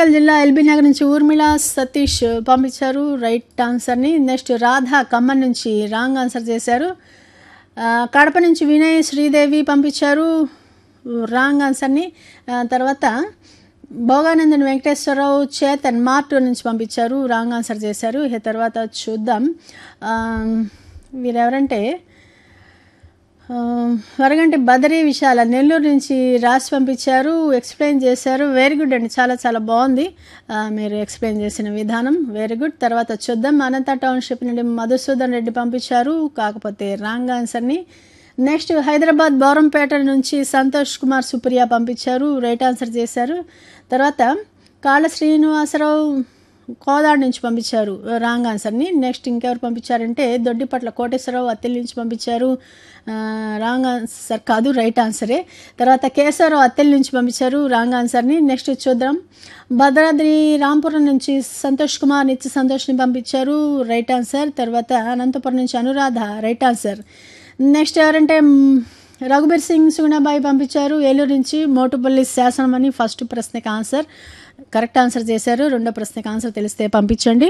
వరంగల్ జిల్లా ఎల్బీ నగర్ నుంచి ఊర్మిళ సతీష్ పంపించారు రైట్ ఆన్సర్ని నెక్స్ట్ రాధా ఖమ్మం నుంచి రాంగ్ ఆన్సర్ చేశారు ఆ, కడప నుంచి వినయ్ శ్రీదేవి పంపించారు రాంగ్ ఆన్సర్ని ఆ, తర్వాత భోగానందన్ వెంకటేశ్వరరావు చేతన్ మార్టూర్ నుంచి పంపించారు రాంగ్ ఆన్సర్ చేశారు ఇక తర్వాత చూద్దాం ఆ, వీరెవరంటే ఆ, వరగంటి బదరీ విశాల నెల్లూరు నుంచి రాసి పంపించారు ఎక్స్ప్లెయిన్ చేశారు వెరీ గుడ్ అండి చాలా చాలా బాగుంది ఆ, మీరు ఎక్స్ప్లెయిన్ చేసిన విధానం వెరీ గుడ్ తర్వాత చూద్దాం అనంత టౌన్షిప్ నుండి మధుసూదన్ రెడ్డి పంపించారు కాకపోతే రాంగ్ ఆన్సర్ని నెక్స్ట్ హైదరాబాద్ బౌరంపేట నుంచి సంతోష్ కుమార్ సుప్రియ పంపించారు రైట్ ఆన్సర్ చేశారు తర్వాత కాళ్ళ శ్రీనివాసరావు కోదాడు నుంచి పంపించారు రాంగ్ ఆన్సర్ని నెక్స్ట్ ఇంకెవరు పంపించారంటే దొడ్డిపట్ల కోటేశ్వరరావు అత్తెల నుంచి పంపించారు ఆ, రాంగ్ ఆన్సర్ కాదు రైట్ ఆన్సరే తర్వాత కేశవరావు అత్తెల నుంచి పంపించారు రాంగ్ ఆన్సర్ని నెక్స్ట్ చూద్దాం భద్రాద్రి రాంపురం నుంచి సంతోష్ కుమార్ నిత్య సంతోష్ని పంపించారు రైట్ ఆన్సర్ తర్వాత అనంతపురం నుంచి అనురాధ రైట్ ఆన్సర్ నెక్స్ట్ ఎవరంటే మ్, రఘుబీర్ సింగ్ సుగుణాబాయి పంపించారు ఏలూరు నుంచి మోటుపల్లి శాసనం అని ఫస్ట్ ప్రశ్నకి ఆన్సర్ కరెక్ట్ ఆన్సర్ చేశారు రెండో ప్రశ్నకి ఆన్సర్ తెలిస్తే పంపించండి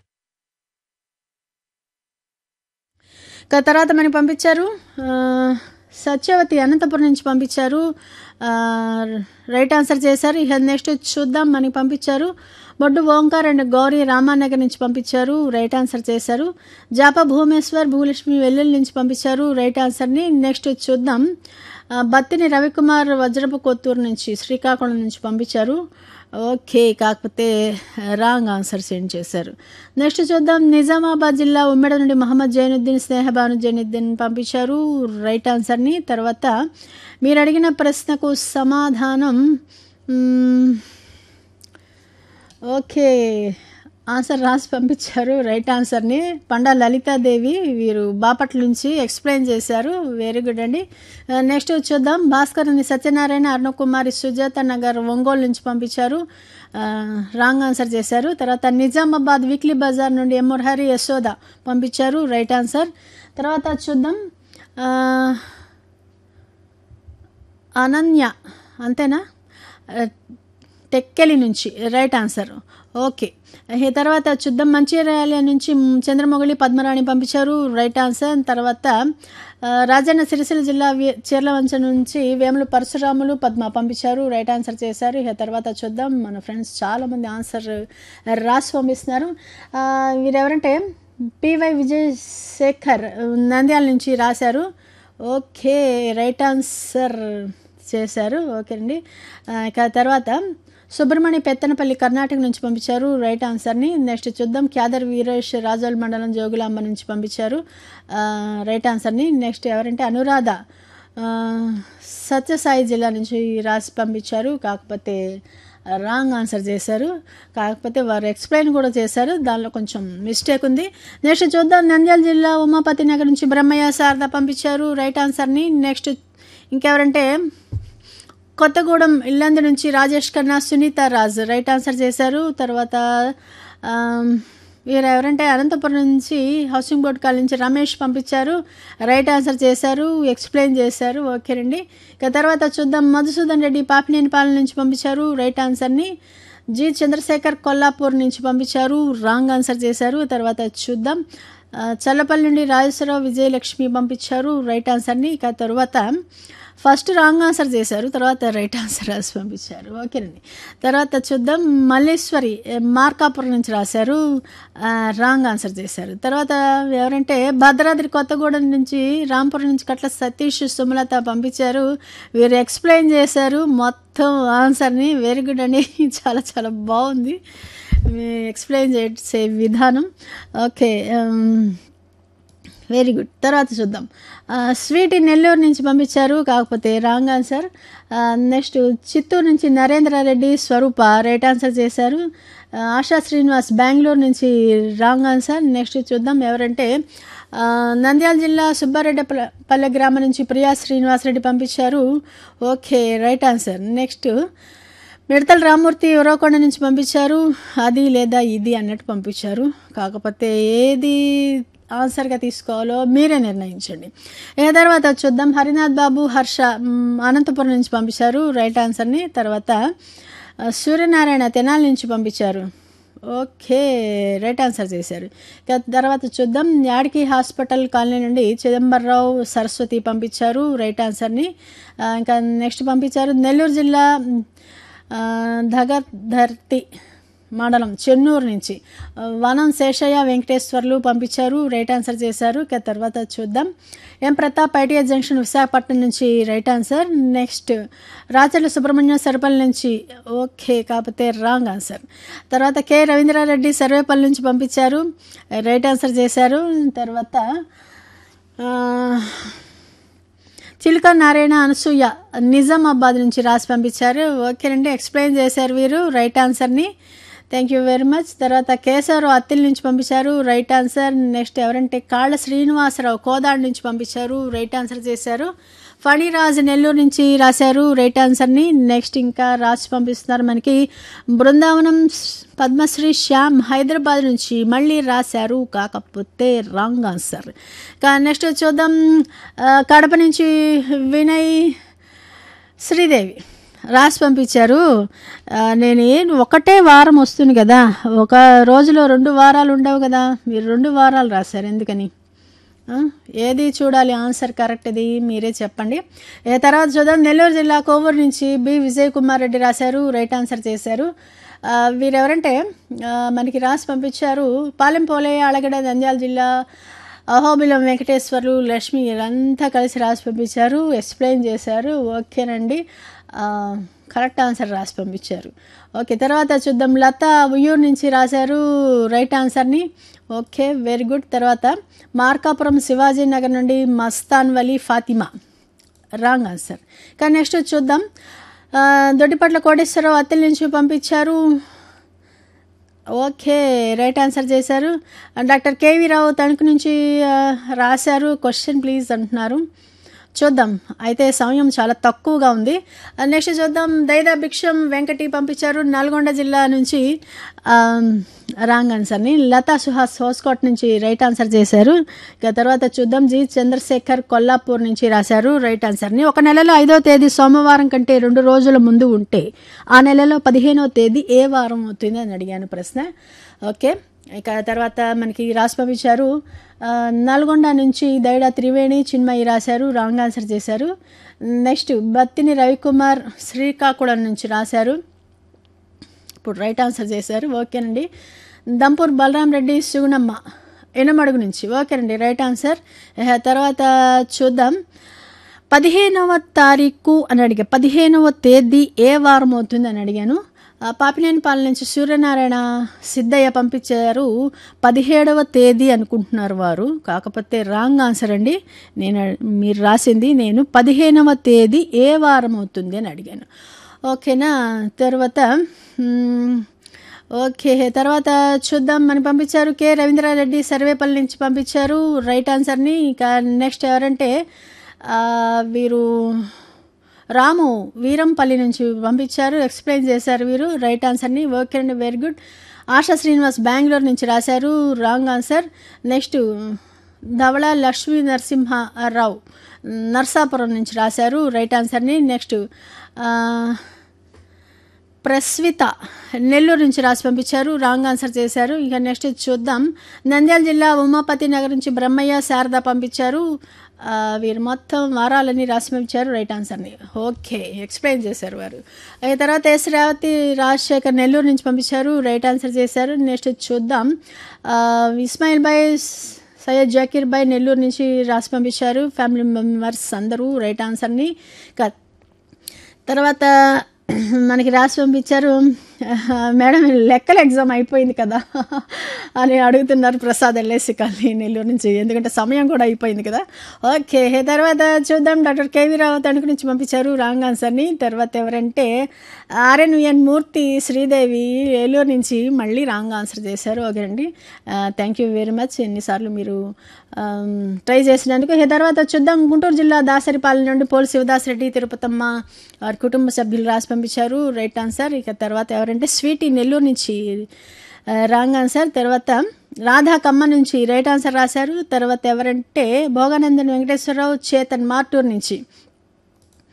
ఇక తర్వాత మనకి పంపించారు ఆ, సత్యవతి అనంతపురం నుంచి పంపించారు ఆ, రైట్ ఆన్సర్ చేశారు ఇక నెక్స్ట్ చూద్దాం మనకి పంపించారు బొడ్డు ఓంకార్ అండ్ గౌరీ రామానగర్ నుంచి పంపించారు రైట్ ఆన్సర్ చేశారు జాప భూమేశ్వర్ భూలక్ష్మి వెల్లుల్లి నుంచి పంపించారు రైట్ ఆన్సర్ని నెక్స్ట్ చూద్దాం ఆ, బత్తిని రవికుమార్ వజ్రపు కొత్తూరు నుంచి శ్రీకాకుళం నుంచి పంపించారు ఓకే కాకపోతే రాంగ్ ఆన్సర్ సెండ్ చేశారు నెక్స్ట్ చూద్దాం నిజామాబాద్ జిల్లా ఉమ్మెడ నుండి మహమ్మద్ జైనుద్దీన్ స్నేహబాను జైనుద్దీన్ పంపించారు రైట్ ఆన్సర్ని తర్వాత మీరు అడిగిన ప్రశ్నకు సమాధానం మ్మ్, ఓకే ఆన్సర్ రాసి పంపించారు రైట్ ఆన్సర్ని పండా లలితాదేవి వీరు బాపట్ల నుంచి ఎక్స్ప్లెయిన్ చేశారు వెరీ గుడ్ అండి నెక్స్ట్ చూద్దాం భాస్కర్ అని సత్యనారాయణ అరుణకుమారి సుజాత నగర్ ఒంగోలు నుంచి పంపించారు రాంగ్ ఆన్సర్ చేశారు తర్వాత నిజామాబాద్ వీక్లీ బజార్ నుండి ఎం మురహరి యశోద పంపించారు రైట్ ఆన్సర్ తర్వాత చూద్దాం ఆ, అనన్య అంతేనా ఆ, టెక్కెలి నుంచి రైట్ ఆన్సర్ ఓకే ఈ తర్వాత చూద్దాం మంచిర్యాల నుంచి చంద్రమొగళి పద్మరాణి పంపించారు రైట్ ఆన్సర్ తర్వాత ఆ, రాజన్న సిరిసిల్ల జిల్లా వి- చీర్లవంచ నుంచి వేములు పరశురాములు పద్మ పంపించారు రైట్ ఆన్సర్ చేశారు ఇక తర్వాత చూద్దాం మన ఫ్రెండ్స్ చాలామంది ఆన్సర్ రాసి పంపిస్తున్నారు ఆ, వీరెవరంటే పివై విజయ్ శేఖర్ నంద్యాల నుంచి రాశారు ఓకే రైట్ ఆన్సర్ చేశారు ఓకే అండి ఆ, ఇక తర్వాత సుబ్రహ్మణ్య పెత్తనపల్లి కర్ణాటక నుంచి పంపించారు రైట్ ఆన్సర్ని నెక్స్ట్ చూద్దాం క్యాదర్ వీరేష్ రాజోల్ మండలం జోగులాంబ నుంచి పంపించారు ఆ, రైట్ ఆన్సర్ని నెక్స్ట్ ఎవరంటే అనురాధ ఆ, సత్యసాయి జిల్లా నుంచి రాసి పంపించారు కాకపోతే రాంగ్ ఆన్సర్ చేశారు కాకపోతే వారు ఎక్స్ప్లెయిన్ కూడా చేశారు దానిలో కొంచెం మిస్టేక్ ఉంది నెక్స్ట్ చూద్దాం నంద్యాల జిల్లా ఉమాపతి నగర్ నుంచి బ్రహ్మయ్య శారద పంపించారు రైట్ ఆన్సర్ని నెక్స్ట్ ఇంకెవరంటే కొత్తగూడెం ఇల్లందు నుంచి రాజేష్ ఖన్నా సునీత రాజ్ రైట్ ఆన్సర్ చేశారు తర్వాత ఆమ్, వీరు ఎవరంటే అనంతపురం నుంచి హౌసింగ్ బోర్డ్ కాల్ నుంచి రమేష్ పంపించారు రైట్ ఆన్సర్ చేశారు ఎక్స్ప్లెయిన్ చేశారు ఓకేనండి ఇక తర్వాత చూద్దాం మధుసూదన్ రెడ్డి పాపినేని పాలన నుంచి పంపించారు రైట్ ఆన్సర్ని జి చంద్రశేఖర్ కొల్లాపూర్ నుంచి పంపించారు రాంగ్ ఆన్సర్ చేశారు తర్వాత చూద్దాం ఆ, చల్లపల్లి నుండి రాజేశ్వరరావు విజయలక్ష్మి పంపించారు రైట్ ఆన్సర్ని ఇక తర్వాత ఫస్ట్ రాంగ్ ఆన్సర్ చేశారు తర్వాత రైట్ ఆన్సర్ రాసి పంపించారు ఓకేనండి తర్వాత చూద్దాం మల్లేశ్వరి ఏ, మార్కాపురం నుంచి రాశారు ఆ, రాంగ్ ఆన్సర్ చేశారు తర్వాత ఎవరంటే భద్రాద్రి కొత్తగూడెం నుంచి రాంపురం నుంచి కట్ల సతీష్ సుమలత పంపించారు వీరు ఎక్స్ప్లెయిన్ చేశారు మొత్తం ఆన్సర్ని వెరీ గుడ్ అండి చాలా చాలా బాగుంది మీ ఎక్స్ప్లెయిన్ చేసే విధానం ఓకే వెరీ గుడ్ తర్వాత చూద్దాం ఆ, స్వీట్ నెల్లూరు నుంచి పంపించారు కాకపోతే రాంగ్ ఆన్సర్ ఆ, నెక్స్ట్ చిత్తూరు నుంచి నరేంద్రారెడ్డి స్వరూప రైట్ ఆన్సర్ చేశారు ఆ, ఆశా శ్రీనివాస్ బెంగళూరు నుంచి రాంగ్ ఆన్సర్ నెక్స్ట్ చూద్దాం ఎవరంటే ఆ, నంద్యాల జిల్లా సుబ్బారెడ్డి పల్లె గ్రామం నుంచి ప్రియా శ్రీనివాసరెడ్డి పంపించారు ఓకే రైట్ ఆన్సర్ నెక్స్ట్ మిడతల రామూర్తి ఉరవకొండ నుంచి పంపించారు అది లేదా ఇది అన్నట్టు పంపించారు కాకపోతే ఏది ఆన్సర్గా తీసుకోవాలో మీరే నిర్ణయించండి ఏ తర్వాత చూద్దాం హరినాథ్ బాబు హర్ష మ్, అనంతపురం నుంచి పంపించారు రైట్ ఆన్సర్ని తర్వాత ఆ, సూర్యనారాయణ తెనాలి నుంచి పంపించారు ఓకే రైట్ ఆన్సర్ చేశారు ఇక తర్వాత చూద్దాం యాడికి హాస్పిటల్ కాలనీ నుండి చిదంబరరావు సరస్వతి పంపించారు రైట్ ఆన్సర్ని ఆ, ఇంకా నెక్స్ట్ పంపించారు నెల్లూరు జిల్లా ఆ, ధగధర్తి మండలం చెన్నూరు నుంచి ఆ, వనం శేషయ్య వెంకటేశ్వర్లు పంపించారు రైట్ ఆన్సర్ చేశారు ఇక తర్వాత చూద్దాం M Pratap ITS junction Visakhapatnam నుంచి right answer next Racharla Subrahmanyam Saripalli నుంచి ఓకే కాకపోతే రాంగ్ ఆన్సర్ తర్వాత కె రవీంద్రారెడ్డి సర్వేపల్లి నుంచి పంపించారు రైట్ ఆన్సర్ చేశారు తర్వాత ఆ, చిలుక నారాయణ అనసూయ నిజామాబాద్ నుంచి రాసి పంపించారు ఓకేనండి ఎక్స్ప్లెయిన్ చేశారు వీరు రైట్ ఆన్సర్ని థ్యాంక్ యూ వెరీ మచ్ తర్వాత కేశవరావు అత్తిల్ నుంచి పంపించారు రైట్ ఆన్సర్ నెక్స్ట్ ఎవరంటే కాళ్ళ శ్రీనివాసరావు కోదాడు నుంచి పంపించారు రైట్ ఆన్సర్ చేశారు ఫణిరాజ్ నెల్లూరు నుంచి రాశారు రైట్ ఆన్సర్ని నెక్స్ట్ ఇంకా రాసి పంపిస్తున్నారు మనకి బృందావనం పద్మశ్రీ శ్యామ్ హైదరాబాద్ నుంచి మళ్ళీ రాశారు కాకపోతే రాంగ్ ఆన్సర్ నెక్స్ట్ చూద్దాం ఆ, కడప నుంచి వినయ్ శ్రీదేవి రాసి పంపించారు ఆ, నేను ఏం ఒకటే వారం వస్తుంది కదా ఒక రోజులో రెండు వారాలు ఉండవు కదా మీరు రెండు వారాలు రాశారు ఎందుకని ఆ, ఏది చూడాలి ఆన్సర్ కరెక్ట్ ఇది మీరే చెప్పండి ఏ తర్వాత చూద్దాం నెల్లూరు జిల్లా కోవూరు నుంచి బి విజయ్ కుమార్ రెడ్డి రాశారు రైట్ ఆన్సర్ చేశారు ఆ, వీరెవరంటే ఆ, మనకి రాసి పంపించారు పాలెం పోలయ్య అలగడ నంద్యాల జిల్లా అహోబిలం వెంకటేశ్వర్లు లక్ష్మి వీళ్ళంతా కలిసి రాసి పంపించారు ఎక్స్ప్లెయిన్ చేశారు ఓకేనండి ఆ, కరెక్ట్ ఆన్సర్ రాసి పంపించారు ఓకే తర్వాత చూద్దాం లత ఉయ్యూరు నుంచి రాశారు రైట్ ఆన్సర్ని ఓకే వెరీ గుడ్ తర్వాత మార్కాపురం శివాజీ నగర్ నుండి మస్తాన్ వలీ ఫాతిమా రాంగ్ ఆన్సర్ కానీ నెక్స్ట్ చూద్దాం ఆ, దొడ్డిపట్ల కోటేశ్వరరావు అత్తెల నుంచి పంపించారు ఓకే రైట్ ఆన్సర్ చేశారు డాక్టర్ కేవీ రావు తణుకు నుంచి ఆ, రాశారు క్వశ్చన్ ప్లీజ్ అంటున్నారు చూద్దాం అయితే సమయం చాలా తక్కువగా ఉంది నెక్స్ట్ చూద్దాం దైదా భిక్షం వెంకటి పంపించారు నల్గొండ జిల్లా నుంచి రాంగ్ ఆన్సర్ని లతా సుహాస్ హోస్కోట్ నుంచి రైట్ ఆన్సర్ చేశారు ఇక తర్వాత చూద్దాం జి చంద్రశేఖర్ కొల్లాపూర్ నుంచి రాశారు రైట్ ఆన్సర్ని ఒక నెలలో ఐదో తేదీ సోమవారం కంటే రెండు రోజుల ముందు ఉంటే ఆ నెలలో పదిహేనో తేదీ ఏ వారం అవుతుంది అని అడిగాను ప్రశ్న ఓకే ఇక తర్వాత మనకి రాసి పంపించారు ఆ, నల్గొండ నుంచి దైడా త్రివేణి చిన్మయి రాశారు రాంగ్ ఆన్సర్ చేశారు నెక్స్ట్ బత్తిని రవికుమార్ శ్రీకాకుళం నుంచి రాశారు ఇప్పుడు రైట్ ఆన్సర్ చేశారు ఓకేనండి దంపూర్ బలరాం రెడ్డి సుగుణమ్మ ఎనమడుగు నుంచి ఓకేనండి రైట్ ఆన్సర్ ఇహ తర్వాత చూద్దాం పదిహేనవ తారీఖు అని అడిగా పదిహేనవ తేదీ ఏ వారం అవుతుంది అని అడిగాను ఆ, పాపినేనిపాలెం నుంచి సూర్యనారాయణ సిద్ధయ్య పంపించారు పదిహేడవ తేదీ అనుకుంటున్నారు వారు కాకపోతే రాంగ్ ఆన్సర్ అండి నేను మీరు రాసింది నేను పదిహేనవ తేదీ ఏ వారం అవుతుంది అని అడిగాను ఓకేనా తర్వాత మ్మ్, ఓకే తర్వాత చూద్దాం మనం పంపించారు కె రవీంద్రారెడ్డి సర్వేపల్లి నుంచి పంపించారు రైట్ ఆన్సర్ని ఇక నెక్స్ట్ ఎవరంటే ఆ, వీరు రాము వీరంపల్లి నుంచి పంపించారు ఎక్స్ప్లెయిన్ చేశారు వీరు రైట్ ఆన్సర్ని ఓకే అండి వెరీ గుడ్ ఆశా శ్రీనివాస్ బెంగళూరు నుంచి రాశారు రాంగ్ ఆన్సర్ నెక్స్ట్ ధవళ లక్ష్మీ నరసింహారావు నర్సాపురం నుంచి రాశారు రైట్ ఆన్సర్ని నెక్స్ట్ ఆ, ప్రస్విత నెల్లూరు నుంచి రాసి పంపించారు రాంగ్ ఆన్సర్ చేశారు ఇక నెక్స్ట్ చూద్దాం నంద్యాల జిల్లా ఉమాపతి నగర్ నుంచి బ్రహ్మయ్య శారద పంపించారు ఆ, వీరు మొత్తం వారాలని రాసి పంపించారు రైట్ ఆన్సర్ని ఓకే ఎక్స్ప్లెయిన్ చేశారు వారు ఆ తర్వాత ఎస్ రేవతి రాజశేఖర్ నెల్లూరు నుంచి పంపించారు రైట్ ఆన్సర్ చేశారు నెక్స్ట్ చూద్దాం ఆ, ఇస్మాయిల్ బాయ్ సయ్యద్ జాకీర్ బాయ్ నెల్లూరు నుంచి రాసి పంపించారు ఫ్యామిలీ మెంబర్స్ అందరూ రైట్ ఆన్సర్ని క- తర్వాత మనకి రాసి పంపించారు మేడం లెక్కల ఎగ్జామ్ అయిపోయింది కదా అని అడుగుతున్నారు ప్రసాద్ ఎల్ఐసి కాలనీ నెల్లూరు నుంచి ఎందుకంటే సమయం కూడా అయిపోయింది కదా ఓకే తర్వాత చూద్దాం డాక్టర్ కేవీ రావు తణుకు నుంచి పంపించారు రాంగ్ ఆన్సర్ని తర్వాత ఎవరంటే ఆర్ఎన్విఎన్ మూర్తి శ్రీదేవి ఏలూరు నుంచి మళ్ళీ రాంగ్ ఆన్సర్ చేశారు ఓకే అండి థ్యాంక్ యూ వెరీ మచ్ ఎన్నిసార్లు మీరు ట్రై చేసినందుకు ఇక తర్వాత చూద్దాం గుంటూరు జిల్లా దాసరిపాలెం నుండి పోలి శివదాస్ రెడ్డి తిరుపతమ్మ వారి కుటుంబ సభ్యులు రాసి పంపించారు రైట్ ఆన్సర్ ఇక తర్వాత ఎవరంటే స్వీటీ నెల్లూరు నుంచి ఆ, రాంగ్ ఆన్సర్ తర్వాత రాధా కమ్మ నుంచి రైట్ ఆన్సర్ రాశారు తర్వాత ఎవరంటే భోగానందన్ వెంకటేశ్వరరావు చేతన్ మార్టూర్ నుంచి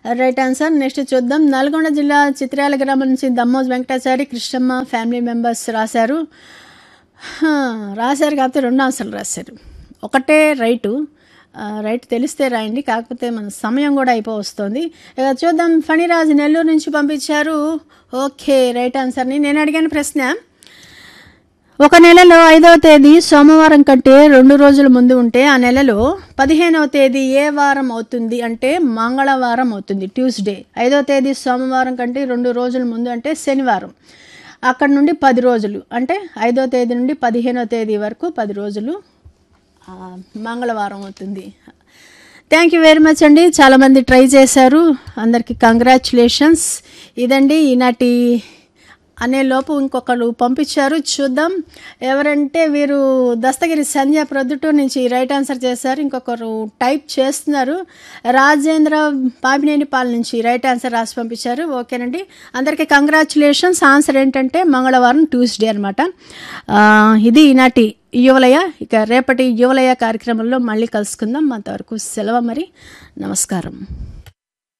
రైట్ ఆన్సర్ నెక్స్ట్ చూద్దాం నల్గొండ జిల్లా చిత్రాల గ్రామం నుంచి దమ్మోజ్ వెంకటాచారి కృష్ణమ్మ ఫ్యామిలీ మెంబర్స్ రాశారు హా, రాశారు కాకపోతే రెండు ఆన్సర్లు రాశారు ఒకటే రైటు ఆ, రైట్ తెలిస్తే రాయండి కాకపోతే మన సమయం కూడా అయిపో వస్తుంది ఇక చూద్దాం ఫణిరాజు నెల్లూరు నుంచి పంపించారు ఓకే రైట్ ఆన్సర్ని నేను అడిగిన ప్రశ్న ఒక నెలలో ఐదవ తేదీ సోమవారం కంటే రెండు రోజుల ముందు ఉంటే ఆ నెలలో పదిహేనవ తేదీ ఏ వారం అవుతుంది అంటే మంగళవారం అవుతుంది ట్యూస్డే ఐదవ తేదీ సోమవారం కంటే రెండు రోజుల ముందు అంటే శనివారం అక్కడ నుండి పది రోజులు అంటే ఐదవ తేదీ నుండి పదిహేనవ తేదీ వరకు పది రోజులు ఆ, మంగళవారం అవుతుంది థ్యాంక్ యూ వెరీ మచ్ అండి చాలామంది ట్రై చేశారు అందరికీ కంగ్రాచులేషన్స్ ఇదండి ఈనాటి అనే లోపు ఇంకొకరు పంపించారు చూద్దాం ఎవరంటే వీరు దస్తగిరి సంధ్య ప్రొద్దుటూరు నుంచి రైట్ ఆన్సర్ చేశారు ఇంకొకరు టైప్ చేస్తున్నారు రాజేంద్ర పాపినేని పాల నుంచి రైట్ ఆన్సర్ రాసి పంపించారు ఓకేనండి అందరికీ కంగ్రాచులేషన్స్ ఆన్సర్ ఏంటంటే మంగళవారం ట్యూస్డే అనమాట ఇది ఈనాటి యువలయ ఇక రేపటి యువలయ కార్యక్రమంలో మళ్ళీ కలుసుకుందాం అంతవరకు సెలవు మరి నమస్కారం